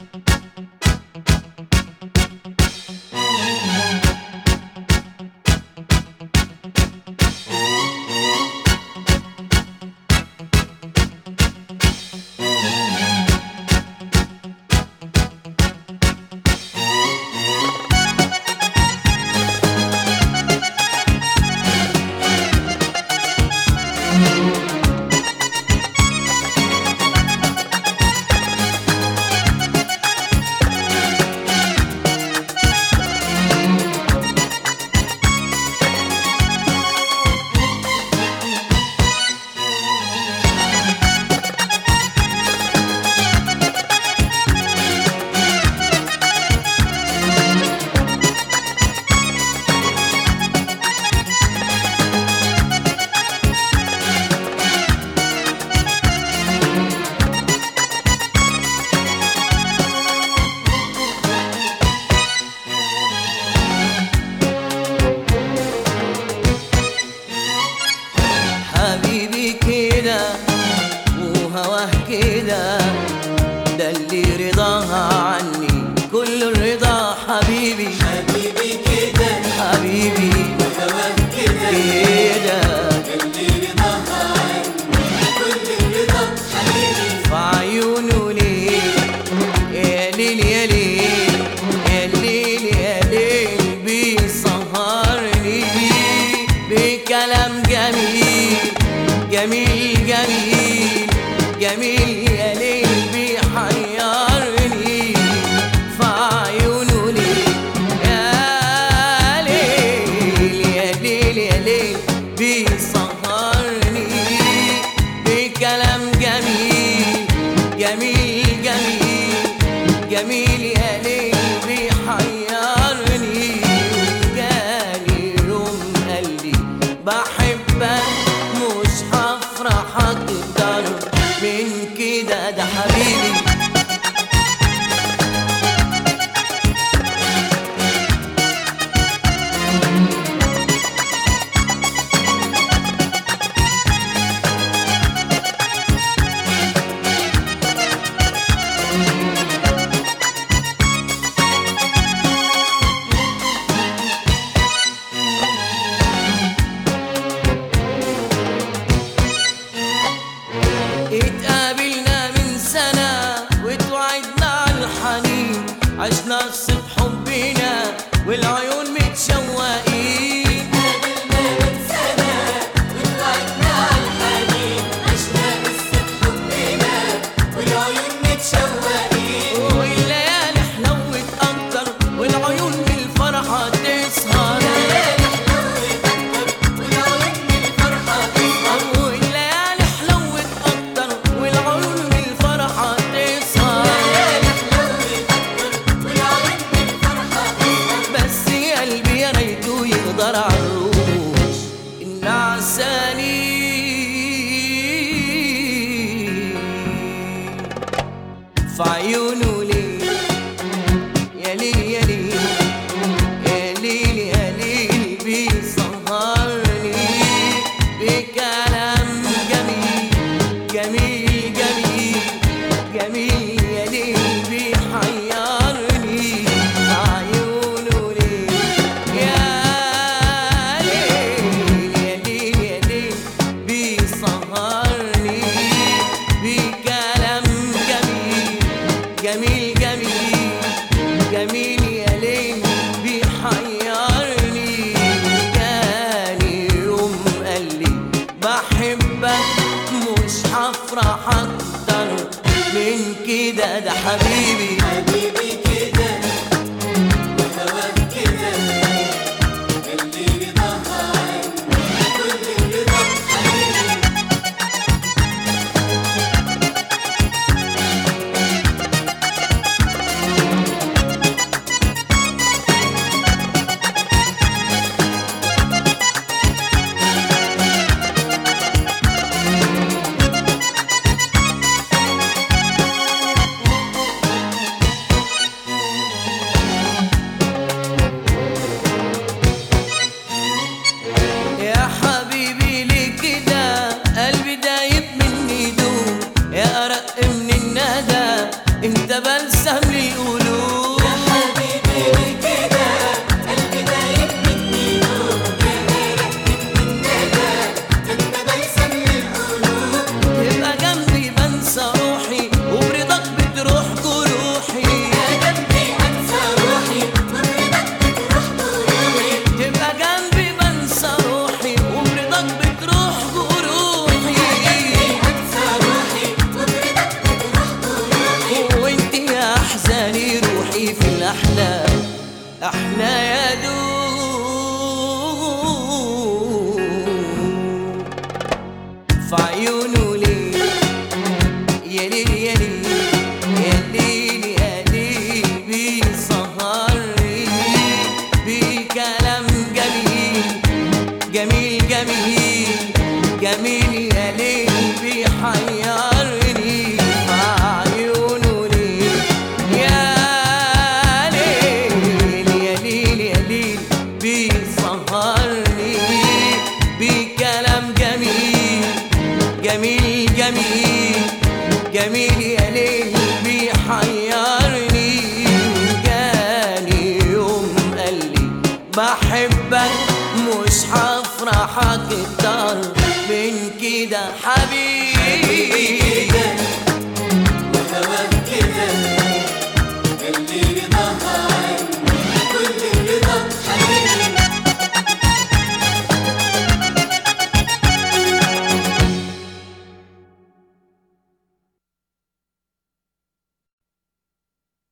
حبيبي كده وهواه كده ده اللي رضاها عني كل الرضا حبيبي حبيبي كده حبيبي وهواك كده كده اللي رضاها عني كل الرضا حبيبي في عيونه ليه يا ليل يا ليل يا ليل يا ليل بيسهرني بكلام جميل جميل جميل جميل يا ليل بيحيرني في عيونه ليه يا ليل يا ليل يا ليل بيسهرني بكلام جميل جميل جميل جميل يا ليل بيحيرني جاني يوم قال لي بحبك مش هفرح اكتر من كده ده حبيبي اتقابلنا من سنة وتوعدنا على الحنين عشنا قصة حبنا والعيون متشوقين قابلنا من سنة وطلعنا على الحنين عشنا قصة حبنا والعيون متشوقين والليالي حلوت أكتر والعيون بالفرحة تسهر ليالي حلوت أكتر والعيون من الفرحة تسهر والليالي حلوت أكتر والعيون بالفرحة تسهر ليالي حلوت أكتر والعيون من الفرحة تسهر بس يا قلبي يا ريته يقدر عالروش النعساني في عيونه ليه يا ليل يا ليل يا ليل يا ليل بيسهرني بكلام جميل جميل جميل جميل يا ليل بيحيرني في عيونه ليه يا ليل يا ليل يا ليل بيسهرني بكلام جميل جميل جميل جميل يا ليل بيحيرني جاني يوم قال لي بحبك مش هفرح اكتر من كده ده حبيبي حبيبي كده وهواك كده اللي رضاها عني كل الرضا حبيبي يا حبيبي ليه كده قلبي دايب مني دوب يا أرق من الندى انت بلسم لي احنا يا دوب في عيونه ليه يا ليل يا ليل يا ليل يا ليل بيسهرني بكلام جميل جميل جميل جميل يا ليل بيحيرني في عيونه ليه يا ليل يا ليل يا ليل بيسهرني بكلام جميل جميل جميل جميل يا ليل بيحيرني جاني يوم قال لي بحبك مش هفرح اكتر من كده حبيبي